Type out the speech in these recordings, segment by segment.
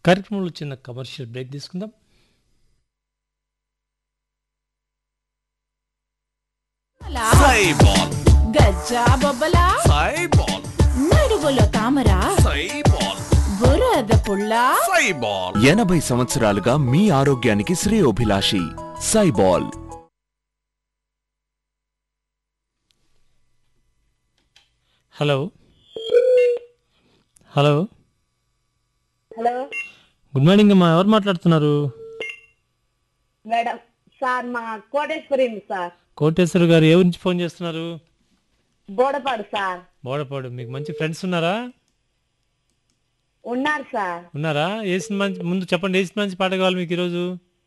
కార్యక్రమంలో చిన్న commercial break తీసుకుందాం అలా సైబాల్ గజ్జా బొబ్బలా సైబాల్ నడువులో తామరా సైబాల్ బురద పుల్ల సైబాల్ ఎనభై సంవత్సరాలుగా మీ ఆరోగ్యానికి శ్రేయోభిలాషి సైబాల్ hello hello hello good morning అమ్మా ఎవరు మాట్లాడుతున్నారు మేడం సార్ మా కోటేశ్వరి సార్ కోటేశ్వర గారు ఏ నుంచి ఫోన్ చేస్తున్నారు బోడపాడు సార్ బోడపాడు మీకు మంచి ఫ్రెండ్స్ ఉన్నారా ఉన్నారు సార్ ఉన్నారా ఏ సినిమా నుంచి- ముందు చెప్పండి ఏ సినిమా నుంచి పాట కావాలి మీకు ఈరోజు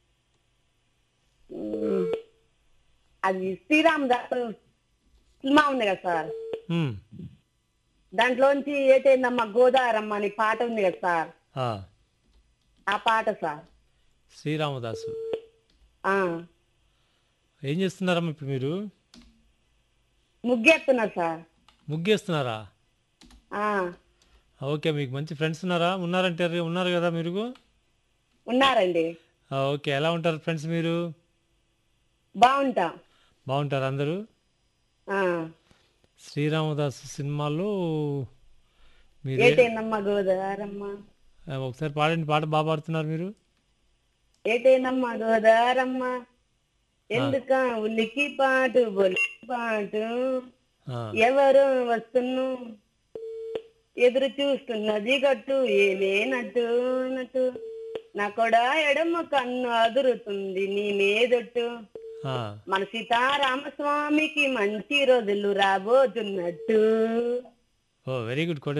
ఉమ్, అది శ్రీరామ్ దాస్ సినిమా ఉంది కదా సార్ మ్మ్. దాంట్లోంచి ఏటైందమ్మా గోదావరమ్మ అని పాట ఉంది కదా సార్ ఆ, ఆ పాట సార్ శ్రీరామదాసు ఆ ఏం చేస్తున్నారమ్మా ఇప్పుడు మీరు ముగ్గేస్తున్నా సార్ ముగ్గేస్తున్నారా ఆ ఓకే మీకు మంచి ఫ్రెండ్స్ ఉన్నారా ఉన్నారంటే ఉన్నారు కదా మీరు ఉన్నారండి ఆ, ఓకే ఎలా ఉంటారు ఫ్రెండ్స్ మీరు బాగుంటా బాగుంటారు అందరూ ఆ శ్రీరామదాసు సినిమాలో మీరు ఏ- ఏటైందమ్మా గోదావరమ్మ ఆ, ఒకసారి పాడండి పాట బాగా పాడుతున్నారు మీరు ఏటైందమ్మా గోదావరమ్మ ఎందుక ఉలికి పాటు బొలికి పాటు ఆ, ఎవరు వస్తున్ను ఎదురు చూస్తున్నది గట్టు ఏలేనట్టు నట్టు నా కూడా ఎడమ కన్ను అదురుతుంది నీ మీదొట్టు ఆ, మన సీతారామస్వామికి మంచి రోజులు రాబోతున్నట్టు ఓ వెరీ గుడ్ కోట